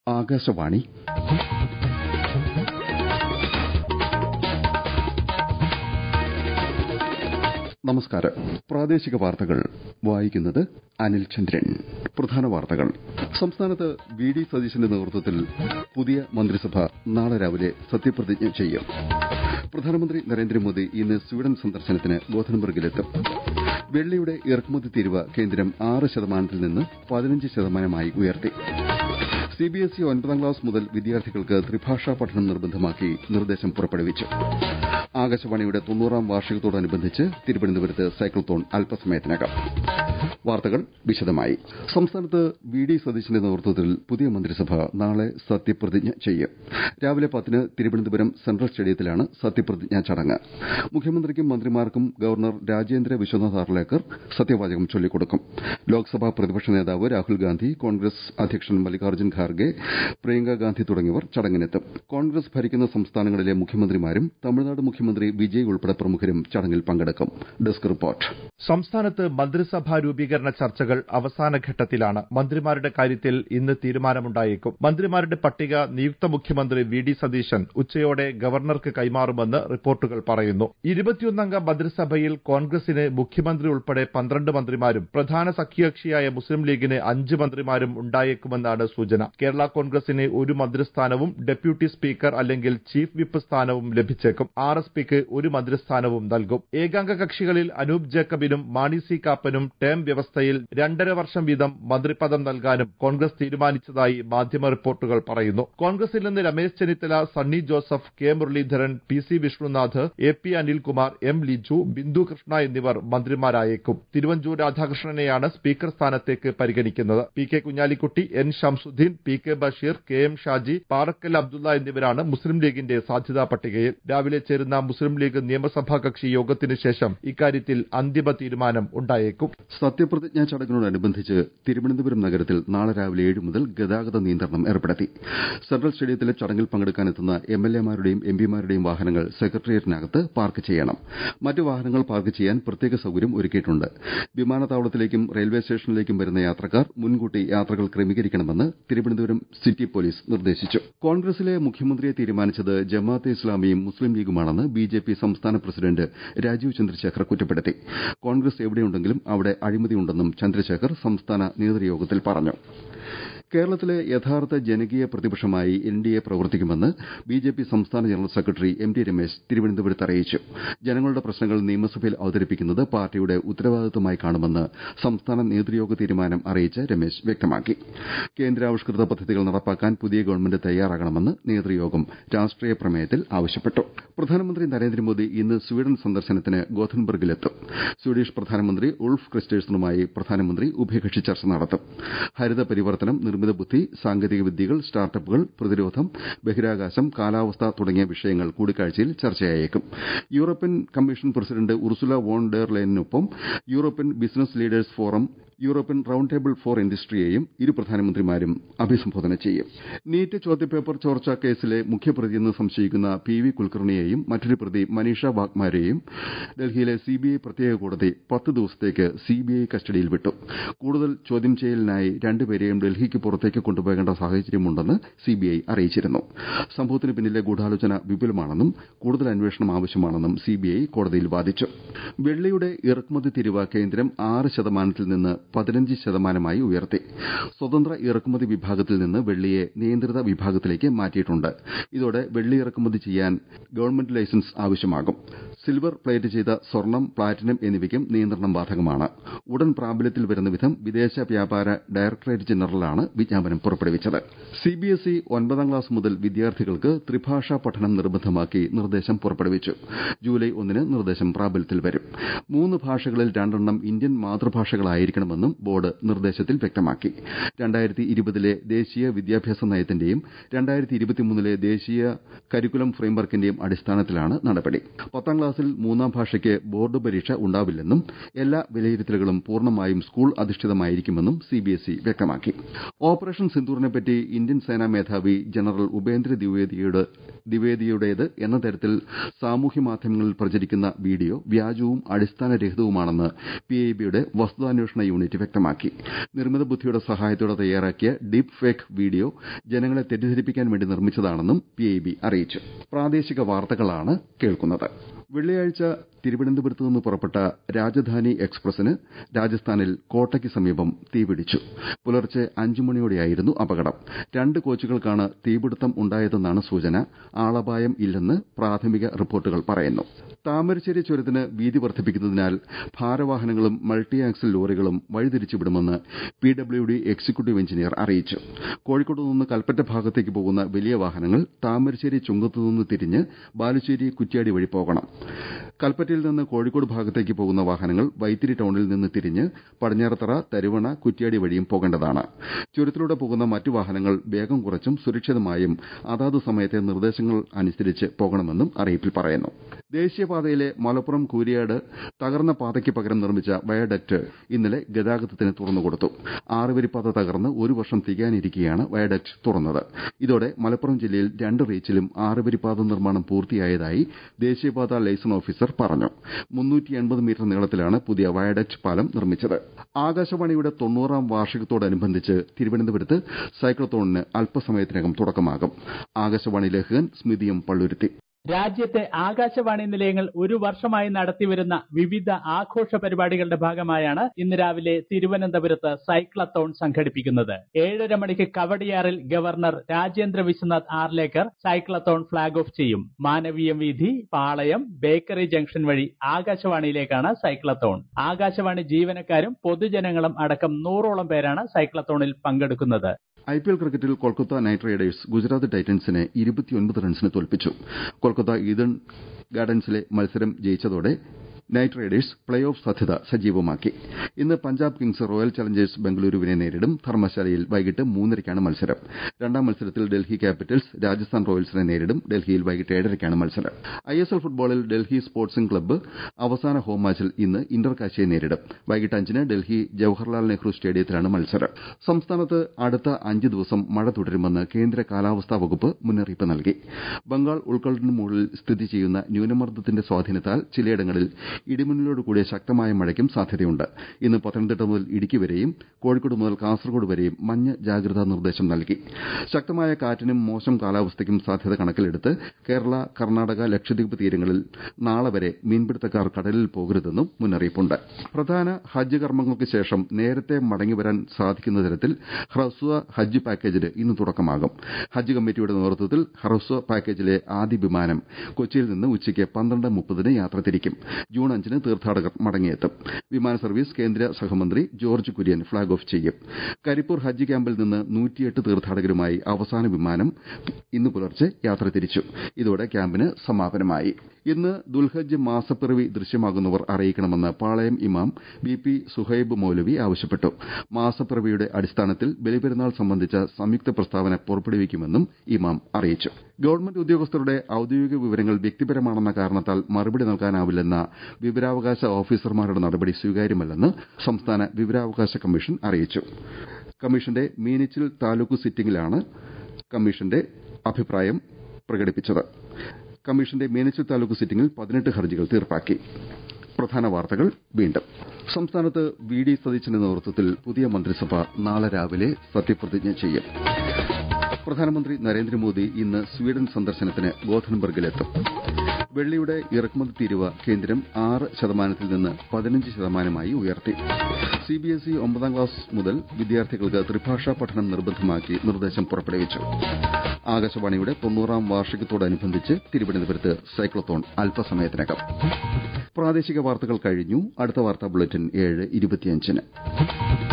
ആകാശവാണി നമസ്കാരം പ്രാദേശിക വാർത്തകൾ വായിക്കുന്നത് അനിൽ ചന്ദ്രൻ പ്രധാന വാർത്തകൾ സംസ്ഥാനത്ത് വി ഡി സതീശന്റെ നേതൃത്വത്തിൽ പുതിയ മന്ത്രിസഭ നാളെ രാവിലെ സത്യപ്രതിജ്ഞ ചെയ്യും പ്രധാനമന്ത്രി നരേന്ദ്രമോദി ഇന്ന് സ്വീഡൻ സന്ദർശനത്തിന് ഗോഥൻബർഗിലെത്തും വെള്ളിയുടെ ഇറക്കുമതി തീരുവ കേന്ദ്രം ആറ് ശതമാനത്തിൽ നിന്ന് പതിനഞ്ച് ശതമാനമായി ഉയർത്തി സിബിഎസ്ഇ ഒൻപതാം ക്ലാസ് മുതൽ വിദ്യാർത്ഥികൾക്ക് ത്രിഭാഷാ പഠനം നിർബന്ധമാക്കി നിർദ്ദേശം പുറപ്പെടുവിച്ചു ആകാശവാണിയുടെ തൊണ്ണൂറാം വാർഷികത്തോടനുബന്ധിച്ച് തിരുവനന്തപുരത്ത് സൈക്കിൾത്തോൺ അല്പസമയത്തിനകം വാർത്തകൾ വിശദമായി സംസ്ഥാനത്ത് വി ഡി സതീശന്റെ നേതൃത്വത്തിൽ പുതിയ മന്ത്രിസഭ നാളെ സത്യപ്രതിജ്ഞ ചെയ്യും രാവിലെ പത്തിന് തിരുവനന്തപുരം സെൻട്രൽ സ്റ്റേഡിയത്തിലാണ് സത്യപ്രതിജ്ഞാ ചടങ്ങ് മുഖ്യമന്ത്രിക്കും മന്ത്രിമാർക്കും ഗവർണർ രാജേന്ദ്ര വിശ്വനാഥ് ആർലേക്കർ സത്യവാചകം ചൊല്ലിക്കൊടുക്കും ലോക്സഭാ പ്രതിപക്ഷ നേതാവ് രാഹുൽ ഗാന്ധി കോൺഗ്രസ് അധ്യക്ഷൻ മല്ലികാർജ്ജുൻ ഖാർഗെ പ്രിയങ്ക ഗാന്ധി തുടങ്ങിയവർ ചടങ്ങിനെത്തും കോൺഗ്രസ് ഭരിക്കുന്ന സംസ്ഥാനങ്ങളിലെ മുഖ്യമന്ത്രിമാരും തമിഴ്നാട് മുഖ്യമന്ത്രി വിജയ് ഉൾപ്പെടെ പ്രമുഖരും ചടങ്ങിൽ പങ്കെടുക്കും ഡെസ്ക് റിപ്പോർട്ട് സംസ്ഥാനത്ത് മന്ത്രിസഭാ രൂപീകരണ ചർച്ചകൾ അവസാന ഘട്ടത്തിലാണ് മന്ത്രിമാരുടെ കാര്യത്തിൽ ഇന്ന് തീരുമാനമുണ്ടായേക്കും മന്ത്രിമാരുടെ പട്ടിക നിയുക്ത മുഖ്യമന്ത്രി വി ഡി സതീശൻ ഉച്ചയോടെ ഗവർണർക്ക് കൈമാറുമെന്ന് റിപ്പോർട്ടുകൾ പറയുന്നു ഇരുപത്തിയൊന്നംഗ മന്ത്രിസഭയിൽ കോൺഗ്രസിന് മുഖ്യമന്ത്രി ഉൾപ്പെടെ പന്ത്രണ്ട് മന്ത്രിമാരും പ്രധാന സഖ്യകക്ഷിയായ മുസ്ലിം ലീഗിന് അഞ്ച് മന്ത്രിമാരും ഉണ്ടായേക്കുമെന്നാണ് സൂചന കേരള കോൺഗ്രസിന് ഒരു മന്ത്രിസ്ഥാനവും ഡെപ്യൂട്ടി സ്പീക്കർ അല്ലെങ്കിൽ ചീഫ് വിപ്പ് സ്ഥാനവും ലഭിച്ചേക്കും ആർ എസ് പിക്ക് ഒരു മന്ത്രിസ്ഥാനവും നൽകും ഏകാംഗ കക്ഷികളിൽ അനൂപ് ജേക്കബിനും മാണി സി കാപ്പനും ടേം വ്യവസ്ഥയിൽ രണ്ടര വർഷം വീതം മന്ത്രിപദം നൽകാനും കോൺഗ്രസ് തീരുമാനിച്ചതായി മാധ്യമ റിപ്പോർട്ടുകൾ പറയുന്നു കോൺഗ്രസിൽ നിന്ന് Ramesh Chennithala Sunny Joseph K Muraleedharan P C Vishnunath A P Anilkumar M Liju Bindu Krishna എന്നിവർ മന്ത്രിമാരായേക്കും തിരുവഞ്ചൂർ രാധാകൃഷ്ണനെയാണ് സ്പീക്കർ സ്ഥാനത്തേക്ക് പരിഗണിക്കുന്നത് P K Kunhalikutty N Shamsuddin P K Basheer K M Shaji Parakkal Abdulla എന്നിവരാണ് മുസ്ലിം ലീഗിന്റെ സാധ്യതാ പട്ടികയിൽ രാവിലെ ചേരുന്ന മുസ്ലിം ലീഗ് നിയമസഭാ കക്ഷി യോഗത്തിനു ശേഷം ഇക്കാര്യത്തിൽ അന്തിമ തീരുമാനം ഉണ്ടായേക്കും സത്യപ്രതിജ്ഞാ ചടങ്ങിനോടനുബന്ധിച്ച് തിരുവനന്തപുരം നഗരത്തിൽ നാളെ രാവിലെ ഏഴ് മുതൽ ഗതാഗത നിയന്ത്രണം ഏർപ്പെടുത്തി സെൻട്രൽ സ്റ്റേഡിയത്തിലെ ചടങ്ങിൽ പങ്കെടുക്കാനെത്തുന്ന എം എൽ എമാരുടെയും എം പിമാരുടെയും വാഹനങ്ങൾ സെക്രട്ടേറിയറ്റിനകത്ത് പാർക്ക് ചെയ്യണം മറ്റു വാഹനങ്ങൾ പാർക്ക് ചെയ്യാൻ പ്രത്യേക സൌകര്യം ഒരുക്കിയിട്ടുണ്ട് വിമാനത്താവളത്തിലേക്കും റെയിൽവേ സ്റ്റേഷനിലേക്കും വരുന്ന യാത്രക്കാർ മുൻകൂട്ടി യാത്രകൾ ക്രമീകരിക്കണമെന്ന് തിരുവനന്തപുരം സിറ്റി പോലീസ് നിർദ്ദേശിച്ചു കോൺഗ്രസിലെ മുഖ്യമന്ത്രിയെ തീരുമാനിച്ചത് ജമാഅത്തെ ഇസ്ലാമിയും മുസ്ലിം ലീഗുമാണെന്ന് ബിജെപി സംസ്ഥാന പ്രസിഡന്റ് രാജീവ് ചന്ദ്രശേഖർ കുറ്റപ്പെടുത്തി കോൺഗ്രസ് എവിടെയുണ്ടെങ്കിലും അവിടെ അഴിമതിയുണ്ടെന്നും ചന്ദ്രശേഖർ സംസ്ഥാന നേതൃയോഗത്തിൽ പറഞ്ഞു കേരളത്തിലെ യഥാർത്ഥ ജനകീയ പ്രതിപക്ഷമായി എൻ ഡി എ പ്രവർത്തിക്കുമെന്ന് ബിജെപി സംസ്ഥാന general secretary M T Ramesh തിരുവനന്തപുരത്ത് അറിയിച്ചു ജനങ്ങളുടെ പ്രശ്നങ്ങൾ നിയമസഭയിൽ അവതരിപ്പിക്കുന്നത് പാർട്ടിയുടെ ഉത്തരവാദിത്തമായി കാണുമെന്ന് സംസ്ഥാന നേതൃയോഗ തീരുമാനം അറിയിച്ച രമേശ് വ്യക്തമാക്കി കേന്ദ്രാവിഷ്കൃത പദ്ധതികൾ നടപ്പാക്കാൻ പുതിയ ഗവൺമെന്റ് തയ്യാറാകണമെന്ന് നേതൃയോഗം രാഷ്ട്രീയ പ്രമേയത്തിൽ ആവശ്യപ്പെട്ടു പ്രധാനമന്ത്രി നരേന്ദ്രമോദി ഇന്ന് സ്വീഡൻ സന്ദർശനത്തിന് ഗോഥൻബർഗിലെത്തും സ്വീഡിഷ് പ്രധാനമന്ത്രി ഉൾഫ് ക്രിസ്റ്റേഴ്സണുമായി പ്രധാനമന്ത്രി ഉഭയകക്ഷി ചർച്ച നടത്തും ഹരിത പരിവർത്തനം നിർമ്മിത ബുദ്ധി സാങ്കേതിക വിദ്യകൾ സ്റ്റാർട്ടപ്പുകൾ പ്രതിരോധം ബഹിരാകാശം കാലാവസ്ഥ തുടങ്ങിയ വിഷയങ്ങൾ കൂടിക്കാഴ്ചയിൽ ചർച്ചയായേക്കും European Commission president Ursula von der ലൈനിനൊപ്പം European business leaders forum European round table for ഇൻഡസ്ട്രിയെയും ഇരു പ്രധാനമന്ത്രിമാരും അഭിസംബോധന ചെയ്യും നീറ്റ് ചോദ്യപേപ്പർ ചോർച്ചാ കേസിലെ മുഖ്യപ്രതിയെന്ന് സംശയിക്കുന്ന പി വി കുൽക്കർണിയെയും മറ്റൊരു പ്രതി മനീഷ വാഗ്മാരെയും ഡൽഹിയിലെ സിബിഐ പ്രത്യേക കോടതി പത്ത് ദിവസത്തേക്ക് സിബിഐ കസ്റ്റഡിയിൽ വിട്ടു കൂടുതൽ ചോദ്യം ചെയ്യലിനായി രണ്ടുപേരെയും ഡൽഹിക്ക് പുറത്തേക്ക് കൊണ്ടുപോകേണ്ട സാഹചര്യമുണ്ടെന്ന് സിബിഐ അറിയിച്ചിരുന്നു സംഭവത്തിന് പിന്നിലെ ഗൂഢാലോചന വിപുലമാണെന്നും കൂടുതൽ അന്വേഷണം ആവശ്യമാണെന്നും സിബിഐ കോടതിയിൽ വാദിച്ചു വെള്ളിയുടെ ഇറക്കുമതി തീരുവ കേന്ദ്രം ആറ് ശതമാനത്തിൽ നിന്ന് പതിനഞ്ച് ശതമാനമായി ഉയർത്തി സ്വതന്ത്ര ഇറക്കുമതി വിഭാഗത്തിൽ നിന്ന് വെള്ളിയെ നിയന്ത്രിത വിഭാഗത്തിലേക്ക് മാറ്റിയിട്ടുണ്ട് ഇതോടെ വെള്ളി ഇറക്കുമതി ചെയ്യാൻ ഗവൺമെന്റ് ലൈസൻസ് ആവശ്യമാകും സിൽവർ പ്ലേറ്റ് ചെയ്ത സ്വർണം പ്ലാറ്റിനം എന്നിവയ്ക്കും നിയന്ത്രണം ബാധകമാണ് ഉടൻ പ്രാബല്യത്തിൽ വരുന്ന വിധം വിദേശ വ്യാപാര ഡയറക്ടറേറ്റ് ജനറലാണ് വിജ്ഞാപനം പുറപ്പെടുവിച്ചത് സിബിഎസ്ഇ ഒൻപതാം ക്ലാസ് മുതൽ വിദ്യാർത്ഥികൾക്ക് ത്രിഭാഷാ പഠനം നിർബന്ധമാക്കി നിർദ്ദേശം പുറപ്പെടുവിച്ചു ജൂലൈ ഒന്നിന് നിർദ്ദേശം പ്രാബല്യത്തിൽ വരും മൂന്ന് ഭാഷകളിൽ രണ്ടെണ്ണം ഇന്ത്യൻ മാതൃഭാഷകളായിരിക്കണമെന്നും ബോർഡ് നിർദ്ദേശത്തിൽ വ്യക്തമാക്കി രണ്ടായിരത്തി ഇരുപതിലെ ദേശീയ വിദ്യാഭ്യാസ നയത്തിന്റെയും രണ്ടായിരത്തി ഇരുപത്തിമൂന്നിലെ ദേശീയ കരിക്കുലം ഫ്രെയിംവർക്കിന്റെയും അടിസ്ഥാനത്തിലാണ് നടപടി പത്താം ക്ലാസ്സിൽ മൂന്നാം ഭാഷയ്ക്ക് ബോർഡ് പരീക്ഷ ഉണ്ടാവില്ലെന്നും എല്ലാ വിലയിരുത്തലുകളും പൂർണ്ണമായും സ്കൂൾ അധിഷ്ഠിതമായിരിക്കുമെന്നും സിബിഎസ്ഇ വ്യക്തമാക്കി ഓപ്പറേഷൻ സിന്ദൂറിനെപ്പറ്റി ഇന്ത്യൻ സേനാ മേധാവി ജനറൽ ഉപേന്ദ്ര ദ്വിവേദിയുടെ ദ്വിവേദിയുടേത് എന്ന തരത്തിൽ സാമൂഹ്യ മാധ്യമങ്ങളിൽ പ്രചരിക്കുന്ന വീഡിയോ വ്യാജവും അടിസ്ഥാനരഹിതവുമാണെന്ന് പിഐബിയുടെ വസ്തുതാന്വേഷണ യൂണിറ്റ് യൂണിറ്റ് വ്യക്തമാക്കി നിർമ്മിത ബുദ്ധിയുടെ സഹായത്തോടെ തയ്യാറാക്കിയ ഡീപ് ഫേക്ക് വീഡിയോ ജനങ്ങളെ തെറ്റിദ്ധരിപ്പിക്കാൻ വേണ്ടി നിർമ്മിച്ചതാണെന്നും പിഐബി അറിയിച്ചു പ്രാദേശിക വാർത്തകളാണ് കേൾക്കുന്നത് വെള്ളിയാഴ്ച തിരുവനന്തപുരത്ത് നിന്ന് പുറപ്പെട്ട രാജധാനി എക്സ്പ്രസിന് രാജസ്ഥാനിൽ കോട്ടയ്ക്ക് സമീപം തീപിടിച്ചു പുലർച്ചെ അഞ്ചു മണിയോടെയായിരുന്നു അപകടം രണ്ട് കോച്ചുകൾക്കാണ് തീപിടുത്തം ഉണ്ടായതെന്നാണ് സൂചന ആളപായം ഇല്ലെന്ന് പ്രാഥമിക റിപ്പോർട്ടുകൾ പറയുന്നു താമരശ്ശേരി ചുരത്തിന് വീതി വർദ്ധിപ്പിക്കുന്നതിനാൽ ഭാരവാഹനങ്ങളും മൾട്ടി ആക്സിൽ ലോറികളും വഴിതിരിച്ചുവിടുമെന്ന് P W D executive engineer അറിയിച്ചു കോഴിക്കോട് നിന്ന് കൽപ്പറ്റ ഭാഗത്തേക്ക് പോകുന്ന വലിയ വാഹനങ്ങൾ താമരശ്ശേരി ചുങ്കത്തുനിന്ന് തിരിഞ്ഞ് ബാലുശ്ശേരി കുറ്റ്യാടി വഴി പോകണം കൽപ്പറ്റയിൽ നിന്ന് കോഴിക്കോട് ഭാഗത്തേക്ക് പോകുന്ന വാഹനങ്ങൾ വൈത്തിരി ടൌണിൽ നിന്ന് തിരിഞ്ഞ് പടിഞ്ഞാറത്തറ തരുവണ കുറ്റ്യാടി വഴിയും പോകേണ്ടതാണ് ചുരത്തിലൂടെ പോകുന്ന മറ്റു വാഹനങ്ങൾ വേഗം കുറച്ചും സുരക്ഷിതമായും അതാത് സമയത്തെ നിർദ്ദേശങ്ങൾ അനുസരിച്ച് പോകണമെന്നും അറിയിപ്പിൽ പറയുന്നു ദേശീയപാതയിലെ മലപ്പുറം കൂരിയാട് തകർന്ന പാതയ്ക്ക് പകരം നിർമ്മിച്ച വയഡക്ട് ഇന്നലെ ഗതാഗതത്തിന് തുറന്നുകൊടുത്തു ആറുവരിപ്പാത തകർന്ന് ഒരു വർഷം തികയാനിരിക്കെയാണ് വയഡക്ട് തുറന്നത് ഇതോടെ മലപ്പുറം ജില്ലയിൽ രണ്ട് റീച്ചിലും ആറുവരിപ്പാത നിർമ്മാണം പൂർത്തിയായതായി ദേശീയപാത ലൈസൺ ഓഫീസർ പറഞ്ഞു മീറ്റർ നീളത്തിലാണ് പുതിയ വയഡക്ട് പാലം നിർമ്മിച്ചത് ആകാശവാണിയുടെ തൊണ്ണൂറാം വാർഷികത്തോടനുബന്ധിച്ച് തിരുവനന്തപുരത്ത് സൈക്ലത്തോണിന് അല്പസമയത്തിനകം തുടക്കമാകും ആകാശവാണി ലേഖകൻ സ്മിതിയും പള്ളുരുത്തി രാജ്യത്തെ ആകാശവാണി നിലയങ്ങൾ ഒരു വർഷമായി നടത്തിവരുന്ന വിവിധ ആഘോഷ പരിപാടികളുടെ ഭാഗമായാണ് ഇന്ന് രാവിലെ തിരുവനന്തപുരത്ത് സൈക്ലത്തോൺ സംഘടിപ്പിക്കുന്നത് ഏഴര മണിക്ക് കവടിയാറിൽ governor Rajendra Vishwanath Arlekar cyclothon flag off ചെയ്യും മാനവീയം വീഥി പാളയം ബേക്കറി ജംഗ്ഷൻ വഴി ആകാശവാണിയിലേക്കാണ് സൈക്ലത്തോൺ ആകാശവാണി ജീവനക്കാരും പൊതുജനങ്ങളും അടക്കം നൂറോളം പേരാണ് സൈക്ലത്തോണിൽ പങ്കെടുക്കുന്നത് ഐപിഎൽ ക്രിക്കറ്റിൽ കൊൽക്കത്ത നൈറ്റ് റൈഡേഴ്സ് ഗുജറാത്ത് ടൈറ്റൻസിനെ റൺസിന് തോൽപ്പിച്ചു കൊൽക്കത്ത ഈഡൻ ഗാർഡൻസിലെ മത്സരം ജയിച്ചതോടെ നൈറ്റ് റൈഡേഴ്സ് പ്ലേ ഓഫ് സാധ്യത സജീവമാക്കി ഇന്ന് പഞ്ചാബ് കിങ്സ് റോയൽ ചലഞ്ചേഴ്സ് ബംഗളൂരുവിനെ നേരിടും ധർമ്മശാലയിൽ വൈകിട്ട് മൂന്നരയ്ക്കാണ് മത്സരം രണ്ടാം മത്സരത്തിൽ ഡൽഹി ക്യാപിറ്റൽസ് രാജസ്ഥാൻ റോയൽസിനെ നേരിടും ഡൽഹിയിൽ വൈകിട്ട് ഏഴരയ്ക്കാണ് മത്സരം ഐഎസ്എൽ ഫുട്ബോളിൽ ഡൽഹി സ്പോർട്സിംഗ് ക്ലബ്ബ് അവസാന ഹോം മാച്ചിൽ ഇന്ന് ഇന്റർ കാശിയെ നേരിടും വൈകിട്ട് അഞ്ചിന് ഡൽഹി ജവഹർലാൽ നെഹ്റു സ്റ്റേഡിയത്തിലാണ് മത്സരം സംസ്ഥാനത്ത് അടുത്ത അഞ്ച് ദിവസം മഴ തുടരുമെന്ന് കേന്ദ്ര കാലാവസ്ഥാ വകുപ്പ് മുന്നറിയിപ്പ് നൽകി ബംഗാൾ ഉൾക്കടലിന് മുകളിൽ സ്ഥിതി ചെയ്യുന്ന ന്യൂനമർദ്ദത്തിന്റെ സ്വാധീനത്താൽ ചിലയിടങ്ങളിൽ ഇടിമിന്നലോട് കൂടിയ ശക്തമായ മഴയ്ക്കും സാധ്യതയുണ്ട് ഇന്ന് പത്തനംതിട്ട മുതൽ ഇടുക്കി വരെയും കോഴിക്കോട് മുതൽ കാസർഗോഡ് വരെയും മഞ്ഞ ജാഗ്രതാ നിർദ്ദേശം നൽകി ശക്തമായ കാറ്റിനും മോശം കാലാവസ്ഥയ്ക്കും സാധ്യത കണക്കിലെടുത്ത് കേരള കർണാടക ലക്ഷദ്വീപ് തീരങ്ങളിൽ നാളെ വരെ മീൻപിടുത്തക്കാർ കടലിൽ പോകരുതെന്നും മുന്നറിയിപ്പുണ്ട് പ്രധാന ഹജ്ജ് കർമ്മങ്ങൾക്ക് ശേഷം നേരത്തെ മടങ്ങിവരാൻ സാധിക്കുന്ന തരത്തിൽ ഹ്രസ്വ ഹജ്ജ് പാക്കേജിന് ഇന്ന് തുടക്കമാകും ഹജ്ജ് കമ്മിറ്റിയുടെ നേതൃത്വത്തിൽ ഹ്രസ്വ പാക്കേജിലെ ആദ്യ വിമാനം കൊച്ചിയിൽ നിന്ന് ഉച്ചയ്ക്ക് പന്ത്രണ്ട് മുപ്പതിന് യാത്ര തിരിക്കും ജൂൺ അഞ്ചിന് തീർത്ഥാടകർ മടങ്ങിയെത്തും വിമാന സർവീസ് കേന്ദ്ര സഹമന്ത്രി ജോർജ് കുര്യൻ ഫ്ളാഗ് ഓഫ് ചെയ്യും കരിപ്പൂർ ഹജ്ജ് ക്യാമ്പിൽ നിന്ന് നൂറ്റിയെട്ട് തീർത്ഥാടകരുമായി അവസാന വിമാനം ഇന്ന് പുലർച്ചെ യാത്ര തിരിച്ചു ഇതോടെ ക്യാമ്പിന് സമാപനമായി ഇന്ന് ദുൽഹജ്ജ് മാസപ്പിറവി ദൃശ്യമാകുന്നവർ അറിയിക്കണമെന്ന് പാളയം ഇമാം ബി പി സുഹൈബ് മൌലവി ആവശ്യപ്പെട്ടു മാസപ്പിറവിയുടെ അടിസ്ഥാനത്തിൽ ബലിപെരുന്നാൾ സംബന്ധിച്ച സംയുക്ത പ്രസ്താവന പുറപ്പെടുവിക്കുമെന്നും ഇമാം അറിയിച്ചു ഗവൺമെന്റ് ഉദ്യോഗസ്ഥരുടെ ഔദ്യോഗിക വിവരങ്ങൾ വ്യക്തിപരമാണെന്ന കാരണത്താൽ മറുപടി നൽകാനാവില്ലെന്ന വിവരാവകാശ ഓഫീസർമാരുടെ നടപടി സ്വീകാര്യമല്ലെന്ന് സംസ്ഥാന വിവരാവകാശ കമ്മീഷൻ അറിയിച്ചു കമ്മീഷന്റെ മീനച്ചിൽ താലൂക്ക് സിറ്റിംഗിലാണ് കമ്മീഷന്റെ അഭിപ്രായം പ്രകടിപ്പിച്ചത് കമ്മീഷന്റെ മീനച്ചിൽ താലൂക്ക് സിറ്റിംഗിൽ പതിനെട്ട് ഹർജികൾ തീർപ്പാക്കി പ്രധാന വാർത്തകൾ വീണ്ടും സംസ്ഥാനത്ത് വി ഡി സതീശന്റെ നേതൃത്വത്തിൽ പുതിയ മന്ത്രിസഭ നാളെ രാവിലെ സത്യപ്രതിജ്ഞ ചെയ്യും പ്രധാനമന്ത്രി നരേന്ദ്രമോദി ഇന്ന് സ്വീഡൻ സന്ദർശനത്തിന് ഗോഥൻബർഗിലെത്തും വെള്ളിയുടെ ഇറക്കുമതി തീരുവ കേന്ദ്രം ആറ് ശതമാനത്തിൽ നിന്ന് പതിനഞ്ച് ശതമാനമായി ഉയർത്തി സിബിഎസ്ഇ ഒമ്പതാം ക്ലാസ് മുതൽ വിദ്യാർത്ഥികൾക്ക് ത്രിഭാഷാ പഠനം നിർബന്ധമാക്കി നിർദ്ദേശം പുറപ്പെടുവിച്ചു ആകാശവാണിയുടെ തൊണ്ണൂറാം വാർഷികത്തോടനുബന്ധിച്ച് തിരുവനന്തപുരത്ത് സൈക്ലത്തോൺ അല്പസമയത്തിനകം പ്രാദേശിക വാർത്തകൾ കഴിഞ്ഞു അടുത്ത വാർത്താ ബുള്ളറ്റിൻ ഏഴ് ഇരുപത്തിയഞ്ചിന്